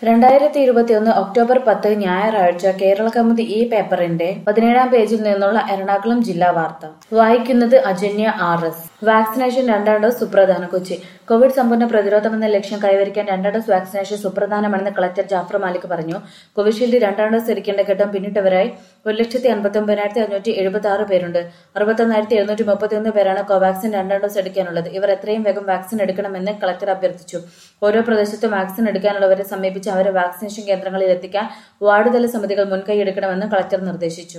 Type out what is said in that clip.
രണ്ടായിരത്തി ഇരുപത്തിയൊന്ന് ഒക്ടോബർ പത്ത് ഞായറാഴ്ച കേരള കൗമുദി ഈ പേപ്പറിന്റെ പതിനേഴാം പേജിൽ നിന്നുള്ള എറണാകുളം ജില്ലാ വാർത്ത വായിക്കുന്നത് അജന്യ ആർ എസ് വാക്സിനേഷൻ രണ്ടാം ഡോസ് സുപ്രധാന കൊച്ചി കോവിഡ് സമ്പൂർണ്ണ പ്രതിരോധമെന്ന ലക്ഷ്യം കൈവരിക്കാൻ രണ്ടാം ഡോസ് വാക്സിനേഷൻ സുപ്രധാനമാണെന്ന് കളക്ടർ ജാഫർ മാലിക് പറഞ്ഞു കോവിഷീൽഡ് രണ്ടാം ഡോസ് എടുക്കേണ്ട ഘട്ടം പിന്നിട്ടവരായി ഒരു ലക്ഷത്തി അൻപത്തി ഒമ്പതിനായിരത്തി അഞ്ഞൂറ്റി എഴുപത്തി ആറ് പേരുണ്ട് അറുപത്തൊന്നായിരത്തി എഴുന്നൂറ്റി മുപ്പത്തിയൊന്ന് പേരാണ് കോവാക്സിൻ രണ്ടാം ഡോസ് എടുക്കാനുള്ളത് ഇവർ എത്രയും വേഗം വാക്സിൻ എടുക്കണമെന്ന് കളക്ടർ അഭ്യർത്ഥിച്ചു ഓരോ പ്രദേശത്തും വാക്സിൻ എടുക്കാനുള്ളവരെ സമീപിച്ച് അവരെ വാക്സിനേഷൻ കേന്ദ്രങ്ങളിൽ എത്തിക്കാൻ വാർഡ് തല സമിതികൾ മുൻകൈ എടുക്കണമെന്ന് കളക്ടർ നിർദ്ദേശിച്ചു